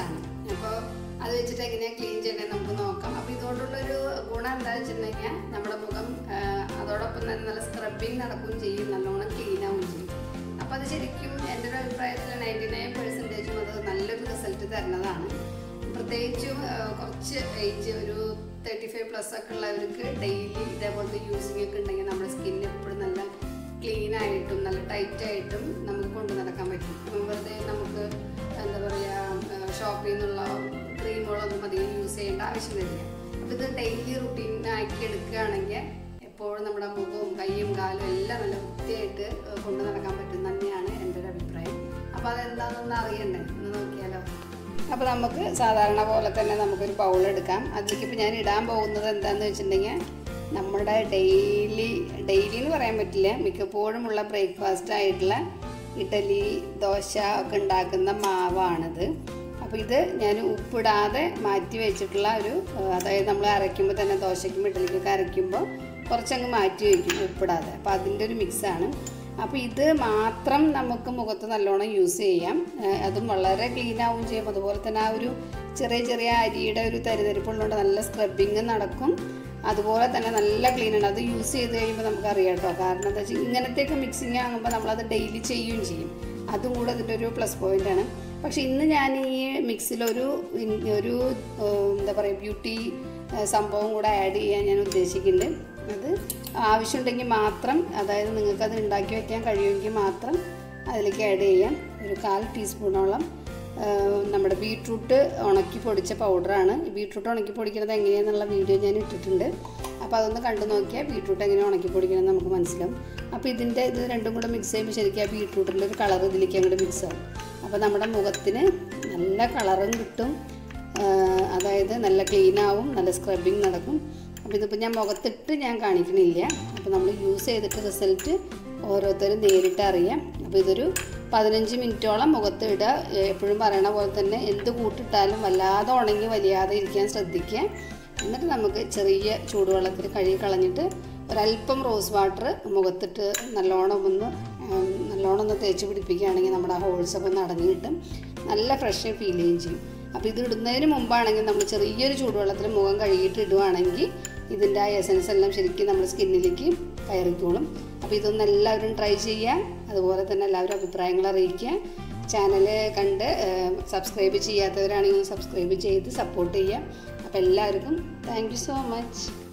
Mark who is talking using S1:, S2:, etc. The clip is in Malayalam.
S1: ആണ് അപ്പോൾ അത് വെച്ചിട്ട് എങ്ങനെയാണ് ക്ലീൻ ചെയ്യണമെന്ന് നമുക്ക് നോക്കാം അപ്പോൾ ഇതുകൊണ്ടുള്ളൊരു ഗുണം എന്താ വെച്ചിട്ടുണ്ടെങ്കിൽ നമ്മുടെ മുഖം ആ, അതോടൊപ്പം തന്നെ നല്ല സ്ക്രബിങ് നടക്കുകയും ചെയ്യും നല്ലോണം ക്ലീൻ ആവുകയും ചെയ്യും അപ്പോൾ അത് ശരിക്കും എൻ്റെ ഒരു അഭിപ്രായത്തിൽ നയൻറ്റി നയൻ പെർസെൻറ്റേജും അത് നല്ലൊരു റിസൾട്ട് തരുന്നതാണ് പ്രത്യേകിച്ചും ആ, കുറച്ച് ഏജ് ഒരു തേർട്ടി ഫൈവ് പ്ലസ് ഒക്കെ ഉള്ളവർക്ക് ഡെയിലി ഇതേപോലത്തെ യൂസിങ് ഒക്കെ ഉണ്ടെങ്കിൽ നമ്മുടെ സ്കിൻ എപ്പോഴും നല്ല ക്ലീൻ ആയിട്ടും നല്ല ടൈറ്റ് ആയിട്ടും നമുക്ക് കൊണ്ടു നടക്കാൻ പറ്റും ഉം, വെറുതെ നമുക്ക് എന്താ പറയുക ഷോപ്പിൽ നിന്നുള്ള ക്രീമുകളൊന്നും അധികം യൂസ് ചെയ്യേണ്ട ആവശ്യം വരില്ല അപ്പോൾ ഇത് ഡെയിലി റുട്ടീൻ ആക്കി എടുക്കുകയാണെങ്കിൽ എപ്പോഴും നമ്മുടെ മുഖവും കൈയും കാലും എല്ലാം നല്ല വൃത്തിയായിട്ട് ഏഹ്, കൊണ്ടു നടക്കാൻ പറ്റും തന്നെയാണ് എൻ്റെ ഒരു അഭിപ്രായം അപ്പോൾ അതെന്താണെന്നൊന്ന് അറിയണ്ടേ ഒന്ന് നോക്കിയാലോ അപ്പോൾ നമുക്ക് സാധാരണ പോലെ തന്നെ നമുക്കൊരു ബൗൾ എടുക്കാം അതിലേക്ക് ഇപ്പോൾ ഞാൻ ഇടാൻ പോകുന്നത് എന്താണെന്ന് വെച്ചിട്ടുണ്ടെങ്കിൽ നമ്മുടെ ഡെയിലി ഡെയിലി എന്ന് പറയാൻ പറ്റില്ല മിക്കപ്പോഴുമുള്ള ബ്രേക്ക്ഫാസ്റ്റ് ആയിട്ടുള്ള ഇഡലി ദോശ ഒക്കെ ഉണ്ടാക്കുന്ന മാവാണിത് അപ്പോൾ ഇത് ഞാൻ ഉപ്പിടാതെ മാറ്റി വെച്ചിട്ടുള്ള ഒരു ഏഹ്, അതായത് നമ്മൾ അരയ്ക്കുമ്പോൾ തന്നെ ദോശയ്ക്കും ഇഡലിക്കൊക്കെ അരയ്ക്കുമ്പോൾ കുറച്ചങ്ങ് മാറ്റി വയ്ക്കും ഉപ്പിടാതെ അപ്പോൾ അതിൻ്റെ ഒരു മിക്സാണ് അപ്പോൾ ഇത് മാത്രം നമുക്ക് മുഖത്ത് നല്ലോണം യൂസ് ചെയ്യാം ഏഹ് അതും വളരെ ക്ലീൻ ആവുകയും ചെയ്യും അതുപോലെ തന്നെ ആ ഒരു ചെറിയ ചെറിയ അരിയുടെ ഒരു തരിതരിപ്പുള്ളതുകൊണ്ട് നല്ല സ്ക്രബിങ് നടക്കും അതുപോലെ തന്നെ നല്ല ക്ലീൻ ആണ് അത് യൂസ് ചെയ്ത് കഴിയുമ്പോൾ നമുക്ക് അറിയാം കേട്ടോ കാരണം എന്താ വെച്ചാൽ ഇങ്ങനത്തെയൊക്കെ മിക്സിങ് ആകുമ്പോൾ നമ്മളത് ഡെയിലി ചെയ്യുകയും ചെയ്യും അതും കൂടെ അതിൻ്റെ ഒരു പ്ലസ് പോയിന്റ് ആണ് പക്ഷെ ഇന്ന് ഞാൻ ഈ മിക്സിലൊരു ഇൻ- ഒരു ഏഹ് എന്താ പറയുക ബ്യൂട്ടി ഏഹ് സംഭവം കൂടെ ആഡ് ചെയ്യാൻ ഞാൻ ഉദ്ദേശിക്കുന്നുണ്ട് അത് ആവശ്യമുണ്ടെങ്കിൽ മാത്രം അതായത് നിങ്ങൾക്കത് ഉണ്ടാക്കി വയ്ക്കാൻ കഴിയുമെങ്കിൽ മാത്രം അതിലേക്ക് ആഡ് ചെയ്യാം ഒരു കാൽ ടീസ്പൂണോളം ആഹ് നമ്മുടെ ബീട്രൂട്ട് ഉണക്കി പൊടിച്ച പൗഡറാണ് ബീട്രൂട്ട് ഉണക്കി പൊടിക്കുന്നത് എങ്ങനെയാണെന്നുള്ള വീഡിയോ ഞാൻ ഇട്ടിട്ടുണ്ട് അപ്പോൾ അതൊന്ന് കണ്ടു നോക്കിയാൽ ബീട്രൂട്ട് എങ്ങനെ ഉണക്കി പൊടിക്കണമെന്ന് നമുക്ക് മനസ്സിലാവും അപ്പോൾ ഇതിൻ്റെ ഇത് രണ്ടും കൂടെ മിക്സ് ചെയ്യുമ്പോൾ ശരിക്കും ആ ബീട്രൂട്ടിൻ്റെ ഒരു കളർ ഇതിലേക്ക് അങ്ങോട്ട് മിക്സ് ആവും അപ്പോൾ നമ്മുടെ മുഖത്തിന് നല്ല കളറും കിട്ടും ആഹ് അതായത് നല്ല ക്ലീൻ ആവും നല്ല സ്ക്രബിങ് നടക്കും അപ്പോൾ ഇതിപ്പോൾ ഞാൻ മുഖത്തിട്ട് ഞാൻ കാണിക്കണില്ല അപ്പോൾ നമ്മൾ യൂസ് ചെയ്തിട്ട് റിസൾട്ട് ഓരോരുത്തരും നേരിട്ട് അറിയാം അപ്പോൾ ഇതൊരു പതിനഞ്ച് മിനിറ്റോളം മുഖത്ത് ഇടുക എപ്പോഴും പറയണ പോലെ തന്നെ എന്ത് കൂട്ടിട്ടാലും വല്ലാതെ ഉണങ്ങി വലിയാതെ ഇരിക്കാൻ ശ്രദ്ധിക്കുക എന്നിട്ട് നമുക്ക് ചെറിയ ചൂടുവെള്ളത്തിൽ കഴുകി കളഞ്ഞിട്ട് ഒരല്പം റോസ് വാട്ടർ മുഖത്തിട്ട് നല്ലോണം ഒന്ന് ഉം, നല്ലോണം ഒന്ന് തേച്ച് പിടിപ്പിക്കുകയാണെങ്കിൽ നമ്മുടെ ഹോൾസൊക്കെ ഒന്ന് അടഞ്ഞു കിട്ടും നല്ല ഫ്രഷ് ഫീൽ ചെയ്യുകയും ചെയ്യും അപ്പോൾ ഇത് ഇടുന്നതിന് മുമ്പാണെങ്കിൽ നമ്മൾ ചെറിയൊരു ചൂടുവെള്ളത്തിൽ മുഖം കഴുകിയിട്ട് ഇടുവാണെങ്കിൽ ഇതിൻ്റെ ആ എസൻസ് എല്ലാം ശരിക്കും നമ്മുടെ സ്കിന്നിലേക്ക് കയറിക്കോളും അപ്പോൾ ഇതൊന്ന് എല്ലാവരും ട്രൈ ചെയ്യുക അതുപോലെ തന്നെ എല്ലാവരും അഭിപ്രായങ്ങൾ അറിയിക്കുക ചാനൽ കണ്ട് സബ്സ്ക്രൈബ് ചെയ്യാത്തവരാണെങ്കിൽ സബ്സ്ക്രൈബ് ചെയ്ത് സപ്പോർട്ട് ചെയ്യുക അപ്പോൾ എല്ലാവർക്കും താങ്ക് യു സോ മച്ച്